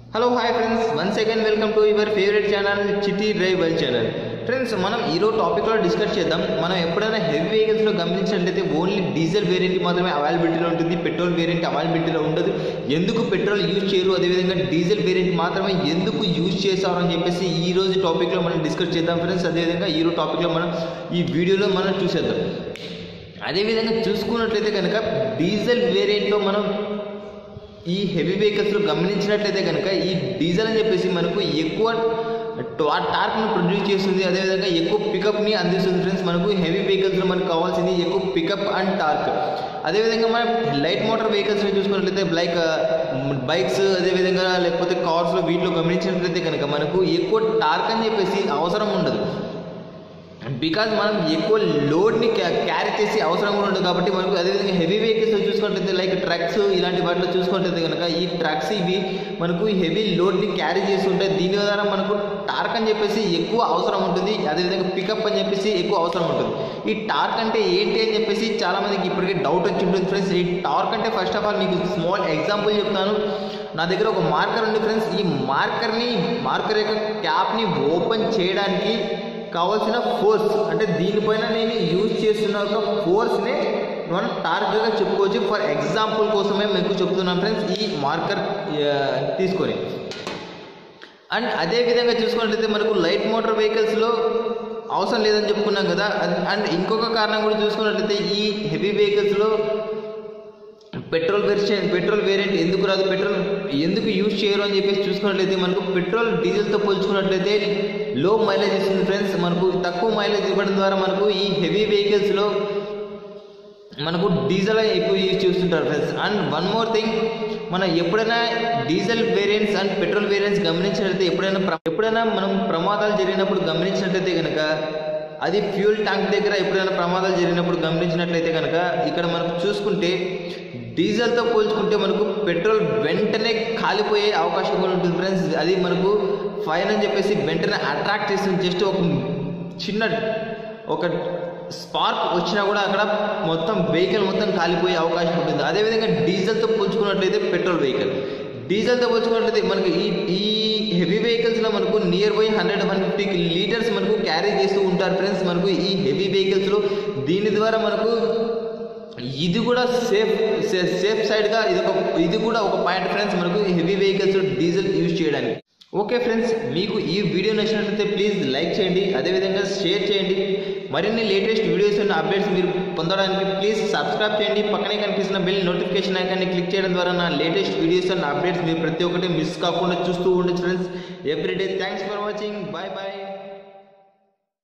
hello hi friends one second welcome to your favourite channel Chitti drive well channel friends మనం ఈరోజు టాపిక్లో discuss చేద్దాం మనం ఎప్పుడైనా హెవీ వెహికల్స్లో గమనించినట్లయితే ఓన్లీ డీజిల్ వేరియంట్ మాత్రమే అవైలబిలిటీలో ఉంటుంది పెట్రోల్ వేరియంట్ అవైలబిలిటీలో ఉండదు ఎందుకు పెట్రోల్ యూజ్ చేయరు అదేవిధంగా డీజిల్ వేరియంట్ మాత్రమే ఎందుకు యూజ్ చేశారు అని చెప్పేసి ఈ రోజు టాపిక్లో మనం డిస్కస్ చేద్దాం ఫ్రెండ్స్ అదేవిధంగా ఈ రోజు టాపిక్లో మనం ఈ వీడియోలో మనం చూసేద్దాం అదేవిధంగా చూసుకున్నట్లయితే కనుక డీజిల్ వేరియంట్లో మనం ఈ హెవీ వెహికల్స్లో గమనించినట్లయితే కనుక ఈ డీజిల్ అని చెప్పేసి మనకు ఎక్కువ టార్క్ను ప్రొడ్యూస్ చేస్తుంది అదేవిధంగా ఎక్కువ పికప్ని అందిస్తుంది ఫ్రెండ్స్ మనకు హెవీ వెహికల్స్లో మనకు కావాల్సింది ఎక్కువ పికప్ అండ్ టార్క్ అదేవిధంగా మనం లైట్ మోటార్ వెహికల్స్ని చూసుకున్నట్లయితే లైక్ బైక్స్ అదేవిధంగా లేకపోతే కార్స్లో వీటిలో గమనించినట్లయితే కనుక మనకు ఎక్కువ టార్క్ అని చెప్పేసి అవసరం ఉండదు బికాజ్ మనం ఎక్కువ లోడ్ని క్యారీ చేసి అవసరం కూడా ఉండదు కాబట్టి మనకు అదేవిధంగా హెవీ వెహికల్స్ చూసుకుంటే లైక్ ట్రక్స్ ఇలాంటి వాటిలో చూసుకుంటే కనుక ఈ ట్రక్స్ ఇవి మనకు హెవీ లోడ్ని క్యారీ చేస్తుంటాయి దీని ద్వారా మనకు టార్క్ అని చెప్పేసి ఎక్కువ అవసరం ఉంటుంది అదేవిధంగా పికప్ అని చెప్పేసి ఎక్కువ అవసరం ఉంటుంది ఈ టార్క్ అంటే ఏంటి అని చెప్పేసి చాలా మందికి ఇప్పటికే డౌట్ వచ్చి ఉంటుంది ఫ్రెండ్స్ ఈ టార్క్ అంటే ఫస్ట్ ఆఫ్ ఆల్ మీకు స్మాల్ ఎగ్జాంపుల్ చెప్తాను నా దగ్గర ఒక మార్కర్ ఉంది ఫ్రెండ్స్ ఈ మార్కర్ని మార్కర్ యొక్క క్యాప్ని ఓపెన్ చేయడానికి కావాల్సిన ఫోర్స్ అంటే దీనిపైన నేను యూజ్ చేస్తున్న ఒక ఫోర్స్ని మనం టార్గెట్గా చెప్పుకోవచ్చు ఫర్ ఎగ్జాంపుల్ కోసమే మీకు చెప్తున్నాను ఫ్రెండ్స్ ఈ మార్కర్ తీసుకొని అండ్ అదే విధంగా చూసుకున్నట్లయితే మనకు లైట్ మోటార్ వెహికల్స్లో అవసరం లేదని చెప్పుకున్నాం కదా అండ్ ఇంకొక కారణం కూడా చూసుకున్నట్లయితే ఈ హెవీ వెహికల్స్లో పెట్రోల్ వెర్షన్ పెట్రోల్ వేరియంట్ ఎందుకు రాదు పెట్రోల్ ఎందుకు యూజ్ చేయరు అని చెప్పేసి చూసుకున్నట్లయితే మనకు పెట్రోల్ డీజిల్తో పోల్చుకున్నట్లయితే లో మైలేజ్ ఇస్తుంది ఫ్రెండ్స్ మనకు తక్కువ మైలేజ్ ఇవ్వడం ద్వారా మనకు ఈ హెవీ వెహికల్స్లో మనకు డీజిల్ ఎక్కువ యూజ్ చేస్తుంటారు friends and one more thing మనం ఎప్పుడైనా diesel variants and petrol variants గమనించినట్లయితే ఎప్పుడైనా ఎప్పుడైనా మనం ప్రమాదాలు జరిగినప్పుడు గమనించినట్లయితే కనుక అది ఫ్యూల్ ట్యాంక్ దగ్గర ఎప్పుడైనా ప్రమాదాలు జరిగినప్పుడు గమనించినట్లయితే కనుక ఇక్కడ మనం చూసుకుంటే డీజిల్తో పోల్చుకుంటే మనకు పెట్రోల్ వెంటనే కాలిపోయే అవకాశం కూడా ఉంటుంది ఫ్రెండ్స్ అది మనకు ఫైన్ అని చెప్పేసి వెంటనే అట్రాక్ట్ చేస్తుంది జస్ట్ ఒక చిన్న ఒక స్పార్క్ వచ్చినా కూడా అక్కడ మొత్తం వెహికల్ మొత్తం కాలిపోయే అవకాశం ఉంటుంది అదేవిధంగా డీజిల్తో పోల్చుకున్నట్లయితే పెట్రోల్ వెహికల్ డీజిల్తో పోల్చుకున్నట్లయితే మనకి ఈ ఈ హెవీ వెహికల్స్లో మనకు near by hundred one fifty litres మనకు క్యారీ చేస్తూ ఉంటారు ఫ్రెండ్స్ మనకు ఈ హెవీ వెహికల్స్లో దీని ద్వారా మనకు ఇది కూడా సేఫ్ సేఫ్ సైడ్గా ఇది ఒక ఇది కూడా ఒక పాయింట్ ఫ్రెండ్స్ మనకు హెవీ వెహికల్స్ డీజిల్ యూజ్ చేయడానికి ఓకే ఫ్రెండ్స్ మీకు ఈ వీడియో నచ్చినట్లయితే ప్లీజ్ లైక్ చేయండి అదేవిధంగా షేర్ చేయండి మరిన్ని లేటెస్ట్ వీడియోస్ అండ్ అప్డేట్స్ మీరు పొందడానికి ప్లీజ్ సబ్స్క్రైబ్ చేయండి పక్కనే కనిపిస్తున్న బెల్ నోటిఫికేషన్ ఐకాన్ని క్లిక్ చేయడం ద్వారా నా లేటెస్ట్ వీడియోస్ అండ్ అప్డేట్స్ మీరు ప్రతి ఒక్కటి మిస్ కాకుండా చూస్తూ ఉండొచ్చు friends everyday thanks for watching bye bye